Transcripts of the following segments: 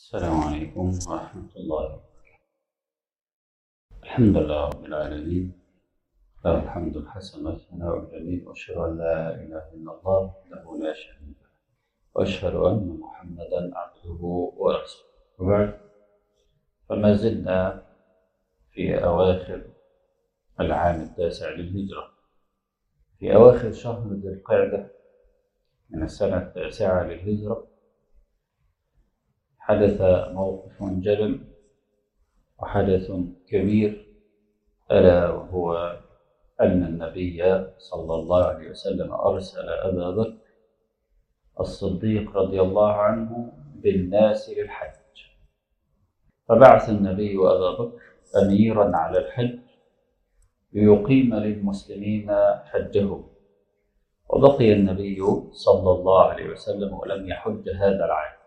السلام عليكم ورحمة الله وبركاته الحمد لله رب العالمين له الحمد الحسن والثناء الجميل وأشهد أن لا إله إلا الله وحده لا شريك له وأشهد أن محمدا عبده ورسوله وبعد فما زلنا في أواخر العام التاسع للهجرة في أواخر شهر ذي القعدة من السنة التاسعة للهجرة حدث موقف جلل وحدث كبير ألا وهو أن النبي صلى الله عليه وسلم أرسل أبا بكر الصديق رضي الله عنه بالناس للحج فبعث النبي أبا بكر أميرا على الحج ليقيم للمسلمين حجهم وبقي النبي صلى الله عليه وسلم ولم يحج هذا العام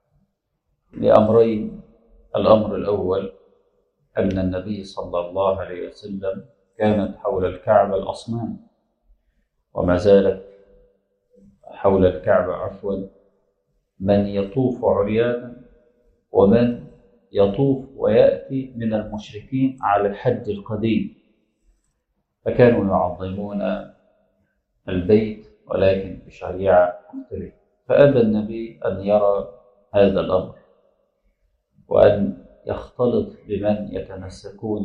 لأمرين الأمر الأول أن النبي صلى الله عليه وسلم كانت حول الكعبة الأصنام وما زالت حول الكعبة عفوا من يطوف عريانا ومن يطوف ويأتي من المشركين على الحج القديم فكانوا يعظمون البيت ولكن بشريعة مختلفة فأبى النبي أن يرى هذا الأمر وأن يختلط بمن يتمسكون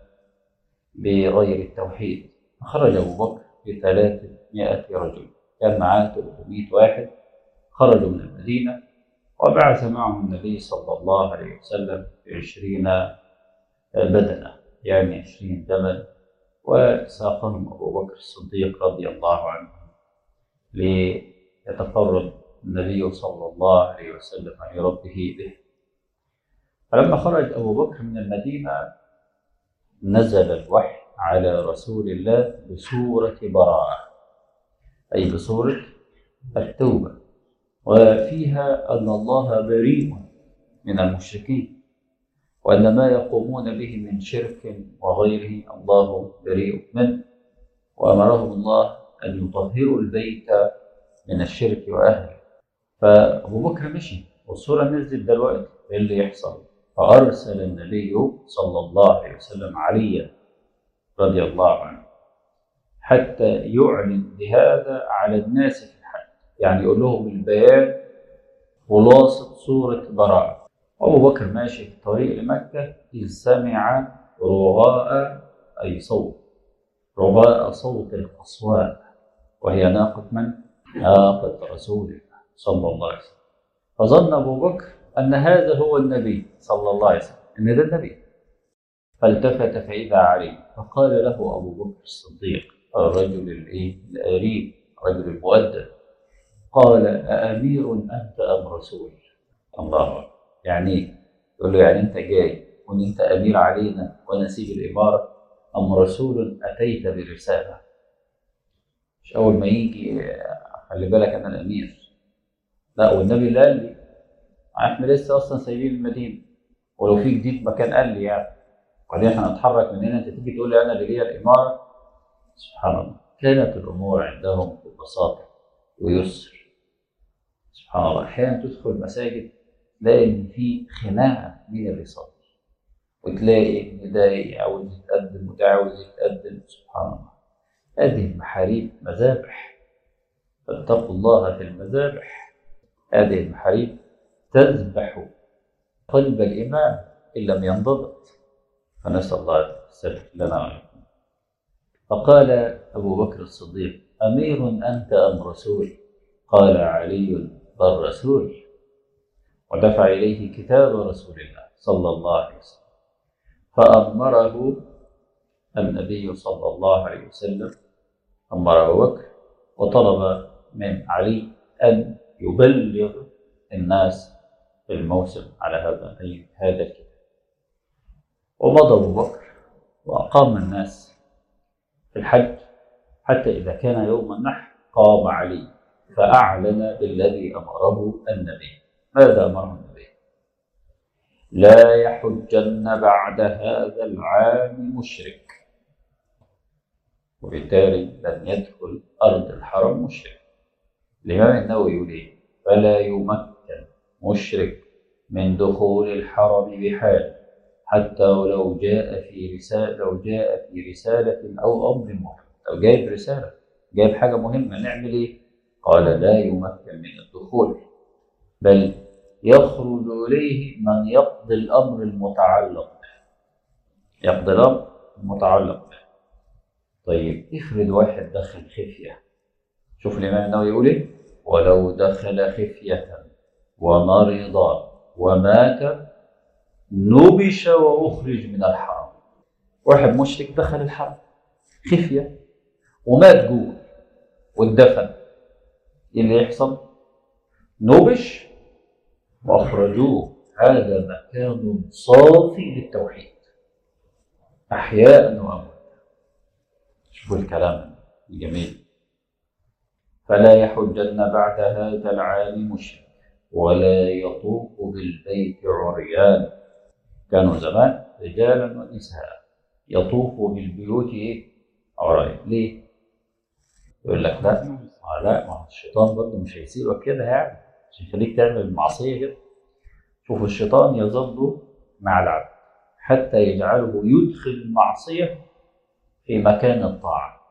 بغير التوحيد خرج أبو بكر بثلاثمائة رجل كان معاه 300 واحد خرجوا من المدينة وبعث معهم النبي صلى الله عليه وسلم بعشرين بدنة يعني عشرين جمل وساقهم أبو بكر الصديق رضي الله عنه ليتقرب النبي صلى الله عليه وسلم لربه به فلما خرج أبو بكر من المدينة نزل الوحي على رسول الله بسورة براءة أي بسورة التوبة وفيها أن الله بريء من المشركين وأن ما يقومون به من شرك وغيره الله بريء منه وأمرهم الله أن يطهروا البيت من الشرك وأهله فأبو بكر مشي والصورة نزلت دلوقتي إيه اللي يحصل فأرسل النبي صلى الله عليه وسلم عليا رضي الله عنه حتى يعلن بهذا على الناس في الحج يعني يقول لهم البيان خلاصة سورة براءة أبو بكر ماشي في الطريق لمكة إذ سمع رغاء أي صوت رغاء صوت القصواء وهي ناقة من؟ ناقة رسول الله صلى الله عليه وسلم فظن أبو بكر أن هذا هو النبي صلى الله عليه وسلم أن ده النبي فالتفت فإذا عليه فقال له أبو بكر الصديق الرجل الإيه الأريب الرجل المؤدب قال أأمير أنت أم رسول الله أكبر يعني يقول له يعني أنت جاي وأن أنت أمير علينا ونسيب الإمارة أم رسول أتيت برسالة مش أول ما يجي خلي بالك أنا الأمير لا والنبي اللي قال لي احنا لسه اصلا سايبين المدينه ولو في جديد مكان قال لي يعني وبعدين احنا هنتحرك من هنا انت تيجي تقول لي انا اللي ليا الاماره سبحان الله كانت الامور عندهم ببساطه ويسر سبحان الله احيانا تدخل المساجد تلاقي ان في خناقه مين اللي يصلي وتلاقي ان ده عاوز يتقدم وده عاوز يتقدم سبحان الله هذه المحاريب مذابح فاتقوا الله في المذابح هذه المحاريب تذبح قلب الإمام إن لم ينضبط فنسأل الله السلام لنا ولكم فقال أبو بكر الصديق أمير أنت أم رسول قال علي بل رسول ودفع إليه كتاب رسول الله صلى الله عليه وسلم فأمره النبي صلى الله عليه وسلم أمر أبو بكر وطلب من علي أن يبلغ الناس في الموسم على هذا هذا الكتاب ومضى ابو بكر واقام الناس في الحج حتى اذا كان يوم النحر قام علي فاعلن بالذي امره النبي ماذا امره النبي لا يحجن بعد هذا العام مشرك وبالتالي لن يدخل ارض الحرم مشرك الامام النووي يقول ايه فلا يمكن مشرك من دخول الحرم بحال حتى ولو جاء في رسالة لو جاء في رسالة أو أمر مهم لو جايب رسالة جايب حاجة مهمة نعمل إيه؟ قال لا يمكن من الدخول بل يخرج إليه من يقضي الأمر المتعلق به يقضي الأمر المتعلق به طيب افرض واحد دخل خفية شوف الإمام النووي يقول إيه ولو دخل خفية ومرض ومات نبش وأخرج من الحرم واحد مشرك دخل الحرم خفية ومات جوه واتدفن ايه اللي يحصل؟ نبش وأخرجوه هذا مكان صافي للتوحيد أحياء وأموات شوفوا الكلام الجميل فلا يحجن بعد هذا العام مشرك ولا يطوف بالبيت عريان كانوا زمان رجالا ونساء يطوفوا بالبيوت ايه عريان ليه؟ يقول لك لا آه لا ما هو الشيطان برضه مش هيسيبك كده يعني مش هيخليك تعمل المعصيه كده شوف الشيطان يظل مع العبد حتى يجعله يدخل المعصيه في مكان الطاعه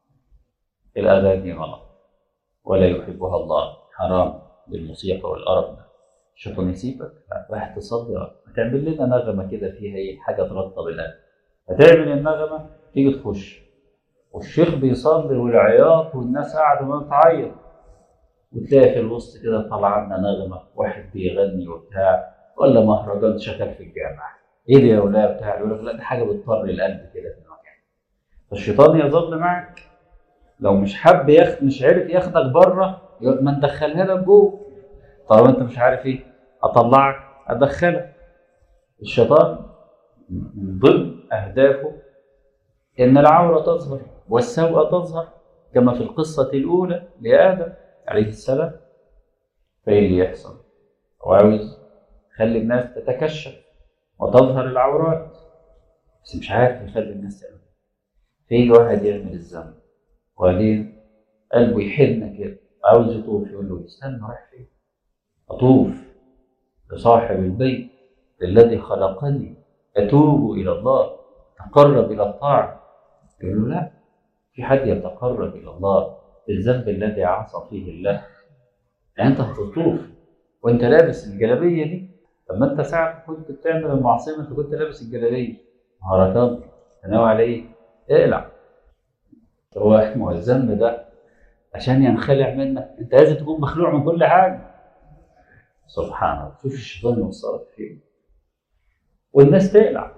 الاغاني غلط ولا يحبها الله حرام بالموسيقى والقرف ده الشيطان يسيبك لا رايح تصلي هتعمل لنا نغمه كده فيها ايه حاجه ترطب القلب هتعمل النغمه تيجي تخش والشيخ بيصلي والعياط والناس قاعده ما بتعيط وتلاقي في الوسط كده طالعه لنا نغمه واحد بيغني وبتاع ولا مهرجان شغال في الجامع ايه ده يا ولاد بتاع يقول لك لا دي حاجه بتطر القلب كده في المكان فالشيطان يظل معك لو مش حب ياخد مش عارف ياخدك بره ما ندخلها لك جوه طالما انت مش عارف ايه اطلعك ادخلك الشيطان من ضمن اهدافه ان العوره تظهر والسوء تظهر كما في القصه الاولى لادم عليه السلام فايه اللي يحصل؟ هو عاوز يخلي الناس تتكشف وتظهر العورات بس مش عارف يخلي الناس تعمل فيجي واحد يعمل الذنب وبعدين قلبه يحن كده عاوز يطوف يقول له استنى رايح فين؟ اطوف لصاحب البيت الذي خلقني اتوب الى الله تقرب الى الطاعه يقول له لا في حد يتقرب الى الله بالذنب الذي عصى فيه الله يعني انت هتطوف وانت لابس الجلابيه دي طب ما انت ساعه كنت بتعمل المعصيه ما انت كنت لابس الجلابيه مهرجان تناوي على ايه؟ اقلع هو هو الذنب ده عشان ينخلع منك انت لازم تكون مخلوع من كل حاجه سبحان الله شوف الشيطان يوصلك فين والناس تقلع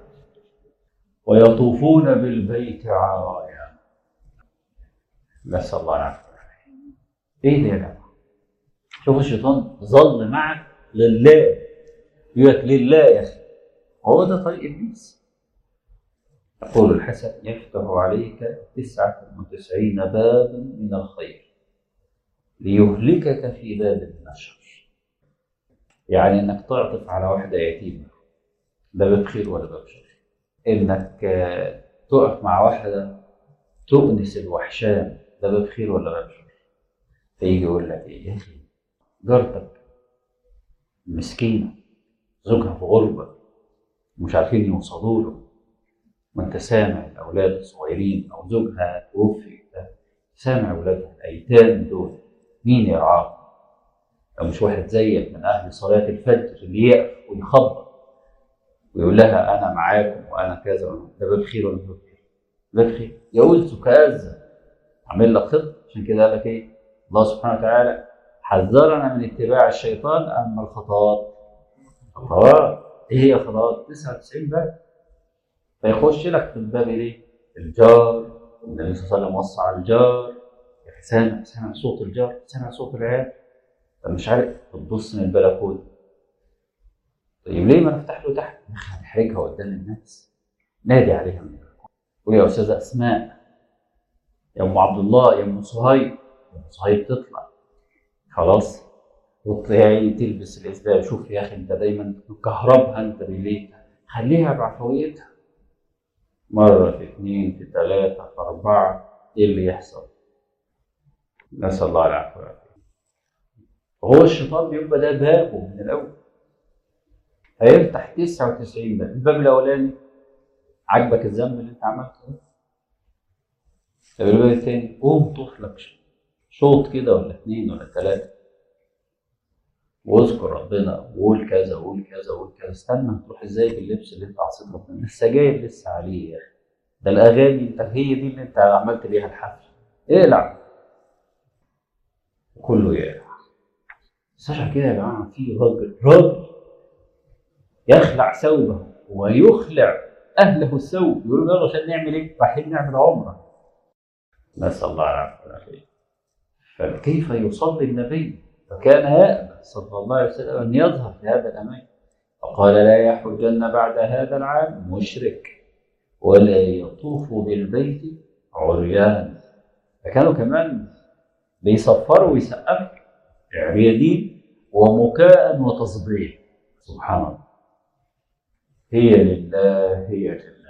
ويطوفون بالبيت عرايا نسال الله العافيه ايه ده يا جماعه شوف الشيطان ظل معك لله يقول لك لله يا اخي هو ده طريق ابليس يقول الحسن يفتح عليك تسعة وتسعين بابا من الخير ليهلكك في باب النشر يعني انك تعطف على واحدة يتيمة ده باب خير ولا باب شر انك تقف مع واحدة تؤنس الوحشان ده باب خير ولا باب شر فيجي يقول لك ايه يا اخي جارتك مسكينة زوجها في غربة مش عارفين يوصلوا له وانت سامع الاولاد الصغيرين او زوجها توفي سامع اولادها الايتام دول مين يرعاهم؟ لو مش واحد زيك من اهل صلاه الفجر اللي يقف ويخبط ويقول لها انا معاكم وانا كذا ده باب خير ولا باب خير؟ باب خير يوزك كذا عامل لك خطه عشان كده قال لك ايه؟ الله سبحانه وتعالى حذرنا من اتباع الشيطان اما الخطوات خطوات ايه هي خطوات؟ 99 باب فيخش لك في الباب ليه؟ الجار النبي صلى الله عليه وسلم وصى على الجار سامع سامع صوت الجار سامع صوت العيال طب مش عارف بتبص من البلكونه طيب ليه ما نفتح له تحت؟ هنحرجها قدام الناس نادي عليها من قول يا استاذه اسماء يا ام عبد الله يا ام صهيب يا ام صهيب تطلع خلاص وتلاقي تلبس الاسباب شوف يا اخي انت دايما مكهربها انت بالليل خليها بعفويتها مرة في اثنين في ثلاثة في أربعة إيه اللي يحصل؟ نسأل الله العفو والعافية هو الشيطان بيبقى ده بابه من الأول هيفتح 99 باب الباب الاولاني عاجبك الذنب اللي انت عملته ده طب الباب الثاني قوم طوف لك شوط كده ولا اثنين ولا ثلاثه واذكر ربنا وقول كذا وقول كذا وقول كذا استنى تروح ازاي باللبس اللي انت عصيت ربنا السجاير لسه عليه يا اخي ده الاغاني انت هي دي اللي انت عملت بيها الحفل اقلع كله يقلع بس عشان كده يا جماعه في راجل راجل يخلع ثوبه ويخلع اهله الثوب يقولوا يلا عشان نعمل ايه؟ رايحين نعمل عمره نسال الله العافيه والعافيه فكيف يصلي النبي فكان يأبى صلى الله عليه وسلم أن يظهر في هذا الأماكن فقال لا يحجن بعد هذا العام مشرك ولا يطوف بالبيت عريان فكانوا كمان بيصفروا ويسقفوا عريانين ومكاء وتصبيح سبحان الله هي لله هي لله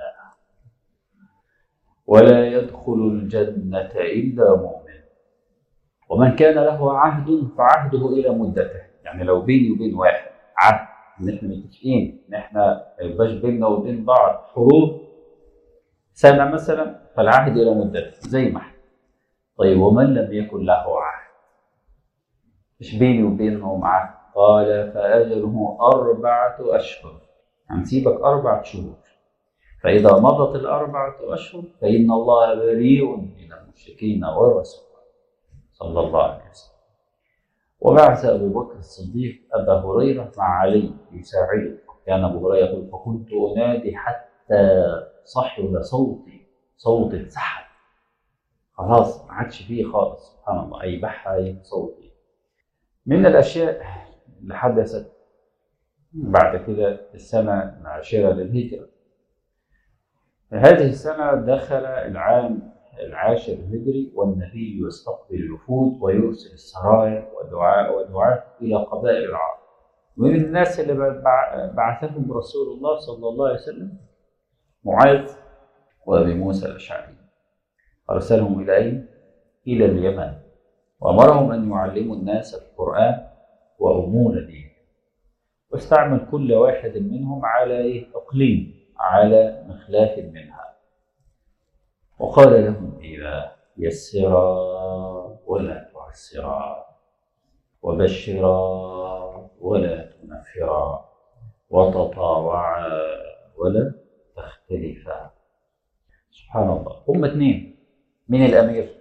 ولا يدخل الجنة إلا مؤمن ومن كان له عهد فعهده الى مدته يعني لو بيني وبين واحد عهد ان احنا متفقين ان احنا ما يبقاش بيننا وبين بعض حروب سنه مثلا فالعهد الى مدته زي ما احنا طيب ومن لم يكن له عهد مش بيني وبينهم عهد قال فاجله اربعه اشهر هنسيبك اربعه شهور فاذا مضت الاربعه اشهر فان الله بريء من المشركين والرسول صلى الله عليه وسلم وبعث أبو بكر الصديق أبا هريرة مع علي يساعده كان أبو هريرة يقول فكنت أنادي حتى صحل صوتي صوت اتسحب خلاص ما عادش فيه خالص سبحان الله أي بحى صوتي من الأشياء اللي حدثت بعد كده السنة العاشرة للهجرة هذه السنة دخل العام العاشر الهجري والنبي يستقبل الوفود ويرسل السرايا ودعاء ودعاء الى قبائل العرب. ومن الناس اللي بعثهم رسول الله صلى الله عليه وسلم معاذ وابي موسى الاشعري. ارسلهم الى اين؟ الى اليمن وامرهم ان يعلموا الناس القران وامور دينهم. واستعمل كل واحد منهم على ايه؟ اقليم على مخلاف منها. وقال لهم إذا يسرا ولا تعسرا وبشرا ولا تنفرا وتطاوعا ولا تختلفا سبحان الله هم اثنين من الأمير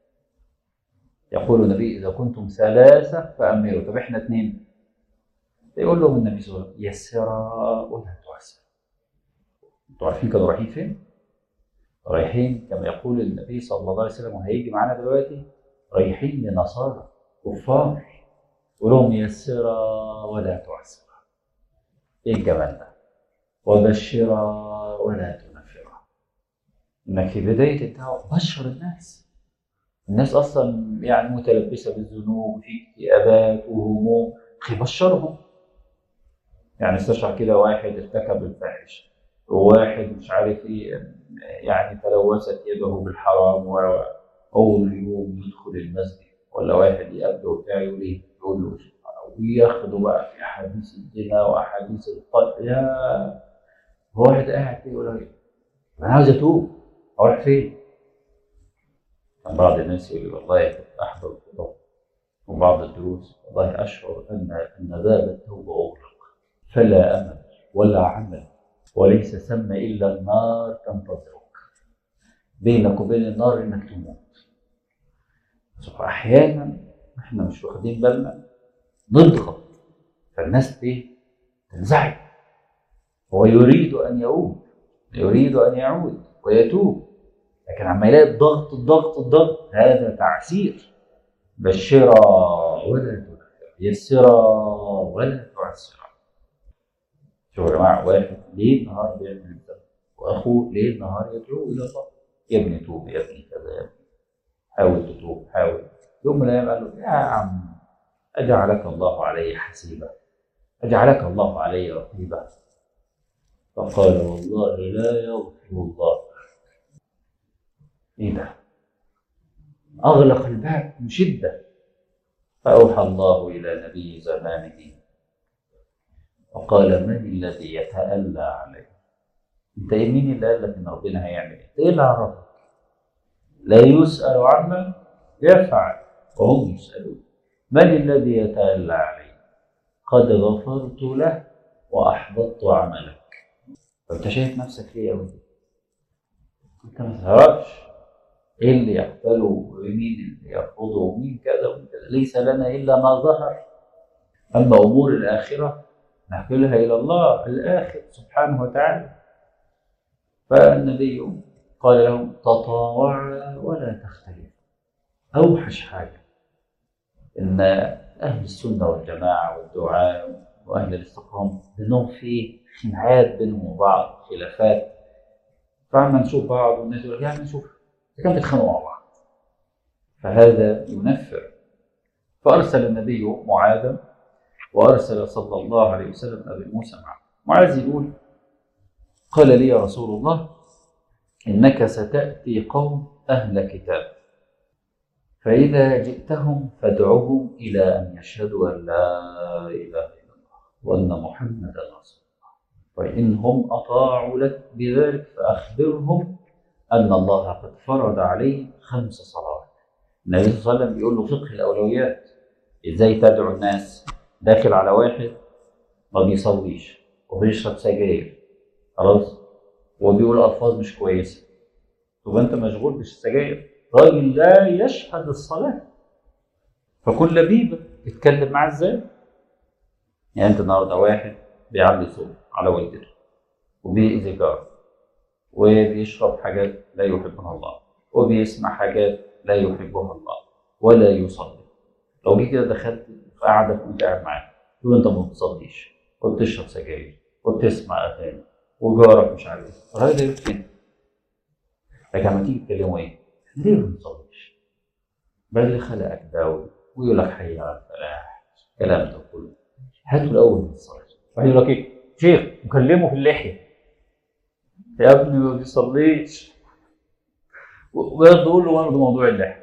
يقول النبي إذا كنتم ثلاثة فأميروا طب إحنا اثنين يقول لهم النبي صلى الله عليه وسلم يسرا ولا تعسرا أنتوا عارفين كانوا رايحين فين؟ رايحين كما يقول النبي صلى الله عليه وسلم وهيجي معانا دلوقتي رايحين لنصارى كفار يقول لهم يسرا ولا تعسرا ايه الجمال ده وبشرا ولا تنفرا انك في بدايه الدعوه بشر الناس الناس اصلا يعني متلبسه بالذنوب وفي اكتئابات وهموم بشرهم يعني استشعر كده واحد ارتكب الفاحشه وواحد مش عارف ايه يعني تلوثت يده بالحرام واول يوم يدخل المسجد ولا واحد يقابله وبتاع يقول ايه؟ يقول له وياخدوا بقى في احاديث الزنا واحاديث القتل يا هو واحد قاعد كده يقول ايه؟ انا عاوز اتوب اروح فين؟ كان بعض الناس يقول لي والله كنت احضر الخطب وبعض الدروس والله اشعر ان ان باب التوبه اغلق فلا امل ولا عمل وليس ثم إلا النار تنتظرك بينك وبين النار إنك تموت أحيانا إحنا مش واخدين بالنا نضغط فالناس دي تنزعج هو يريد أن يعود يريد أن يعود ويتوب لكن عما يلاقي الضغط الضغط الضغط هذا تعسير بشرا ولا تنفر يسرا ولا تعسرا شوفوا يا جماعه واحد ليل نهار بيعمل الذنب واخوه ليل نهار يدعو الى الله يا ابني توب يا ابني كذا يا ابني حاول تتوب حاول يوم من الايام قال له يا عم اجعلك الله علي حسيبا اجعلك الله علي رقيبا فقال والله لا يغفر الله ايه ده اغلق الباب من شده فاوحى الله الى نبي زمانه فقال من الذي يتألى عليه انت ايه مين اللي قال لك ان ربنا هيعمل ايه؟ ايه اللي عرفك؟ لا يسأل عما يفعل وهم يسألون من الذي يتألى عليه؟ قد غفرت له وأحبطت عملك فأنت شايف نفسك ليه أوي؟ أنت ما تعرفش إيه اللي يقبله ومين اللي يرفضه ومين كذا ومين كذا ليس لنا إلا ما ظهر أما أمور الآخرة نحملها إلى الله الآخر سبحانه وتعالى فالنبي قال لهم تطاوعا ولا تختلفوا أوحش حاجة إن أهل السنة والجماعة والدعاء وأهل الاستقامة بينهم في خناقات بينهم وبعض خلافات فعما نشوف بعض والناس يقول يعني نشوف كانوا بيتخانقوا مع بعض فهذا ينفر فأرسل النبي معاذا وأرسل صلى الله عليه وسلم أبي موسى معه معاذ يقول قال لي يا رسول الله إنك ستأتي قوم أهل كتاب فإذا جئتهم فادعهم إلى أن يشهدوا أن لا إله إلا الله وأن محمدا رسول الله وإنهم أطاعوا لك بذلك فأخبرهم أن الله قد فرض عليهم خمس صلوات النبي صلى الله عليه وسلم بيقول له فقه الأولويات إزاي تدعو الناس داخل على واحد ما بيصليش وبيشرب سجاير خلاص وبيقول ألفاظ مش كويسة تبقى أنت مشغول بالسجاير راجل لا يشهد الصلاة فكن لبيبة اتكلم معاه ازاي يعني انت النهارده واحد بيعلي صوت على والدته وبيأذي جاره وبيشرب حاجات لا يحبها الله وبيسمع حاجات لا يحبها الله ولا يصلي لو جيت كده دخلت في قعده كنت قاعد معاه تقول انت ما بتصليش وبتشرب سجاير وبتسمع اغاني وجارك مش عارف ايه الراجل ده يروح فين؟ لكن لما تيجي تكلمه ايه؟ ليه ما بتصليش؟ بل اللي خلقك ده ويقول لك حي على الفلاح الكلام ده كله هاته الاول من الصلاه واحد يقول لك ايه؟ شيخ مكلمه في اللحيه يا ابني ما بيصليش ويقعد يقول له برضه موضوع اللحيه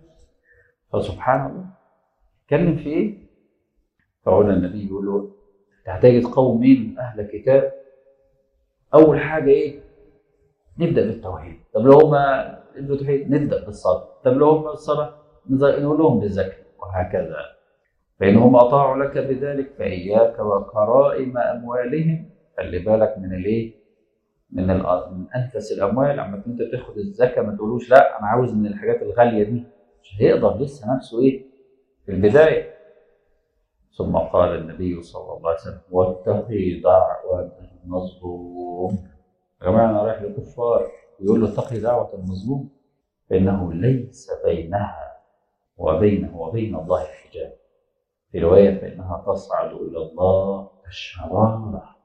فسبحان الله اتكلم في ايه؟ فقلنا النبي يقول له تحتاج قوم من اهل كتاب اول حاجه ايه؟ نبدا بالتوحيد طب لو هم التوحيد نبدا بالصلاه طب لو هم الصلاه نقول لهم بالزكاه وهكذا فانهم اطاعوا لك بذلك فاياك وكرائم اموالهم خلي بالك من الايه؟ من من انفس الاموال اما انت تاخد الزكاه ما تقولوش لا انا عاوز من الحاجات الغاليه دي مش هيقدر لسه نفسه ايه؟ في البدايه ثم قال النبي صلى الله عليه وسلم واتقي دعوة المظلوم يا جماعة أنا رايح للكفار يقول له اتقي دعوة المظلوم فإنه ليس بينها وبينه وبين الله حجاب في رواية فإنها تصعد إلى الله الشرارة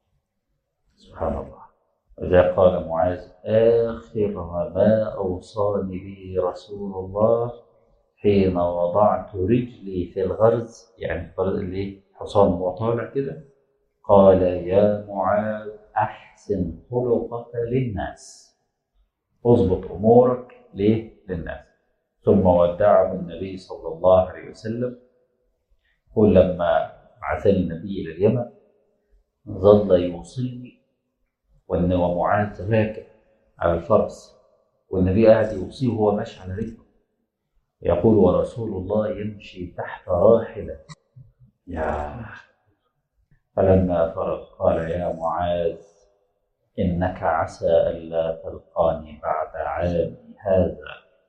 سبحان الله وذا قال معاذ آخر ما أوصاني به رسول الله حين وضعت رجلي في الغرز يعني الغرز اللي حصان هو طالع كده قال يا معاذ أحسن خلقك للناس اضبط أمورك ليه للناس ثم ودعه النبي صلى الله عليه وسلم قل لما بعثني النبي إلى اليمن ظل يوصيني وأن ومعاذ راكب على الفرس والنبي قاعد يوصيه وهو ماشي على رجله يقول ورسول الله يمشي تحت راحلة يا فلما فرغ قال يا معاذ إنك عسى ألا تلقاني بعد عامي هذا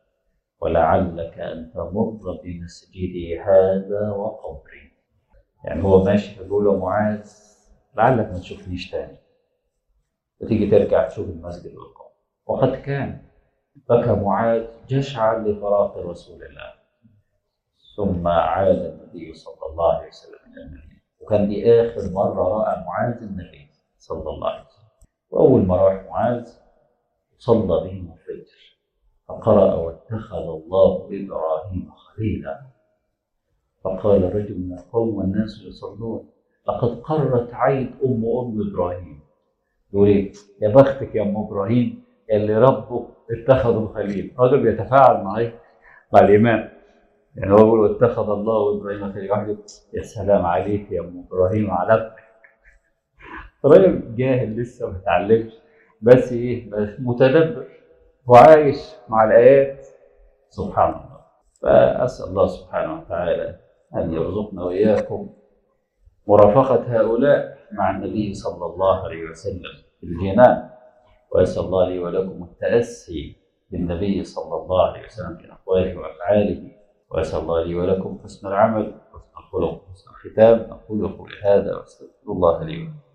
ولعلك أن تمر بمسجدي هذا وقبري يعني هو ماشي فبيقول له معاذ لعلك ما تشوفنيش تاني وتيجي ترجع تشوف المسجد والقبر وقد كان بكى معاذ جشعا لفراق رسول الله ثم عاد النبي صلى الله عليه وسلم الى المدينه وكان دي اخر مره راى معاذ النبي صلى الله عليه وسلم واول ما راح معاذ صلى بهم الفجر فقرأ واتخذ الله ابراهيم خليلا فقال رجل من القوم والناس يصلون لقد قرت عين ام ام ابراهيم يقول ايه يا بختك يا ام ابراهيم اللي ربه اتخذوا خليل راجل بيتفاعل مع ايه؟ مع الامام يعني هو بيقول اتخذ الله ابراهيم خليل واحد يا سلام عليك يا ام ابراهيم على ابنك راجل جاهل لسه ما اتعلمش بس ايه بس متدبر وعايش مع الايات سبحان الله فاسال الله سبحانه وتعالى ان يرزقنا واياكم مرافقه هؤلاء مع النبي صلى الله عليه وسلم في الجنان واسال الله لي ولكم التاسي بالنبي صلى الله عليه وسلم في اقواله وافعاله واسال الله لي ولكم حسن العمل حسن الخلق حسن الختام اقول قولي هذا واستغفر الله لي ولكم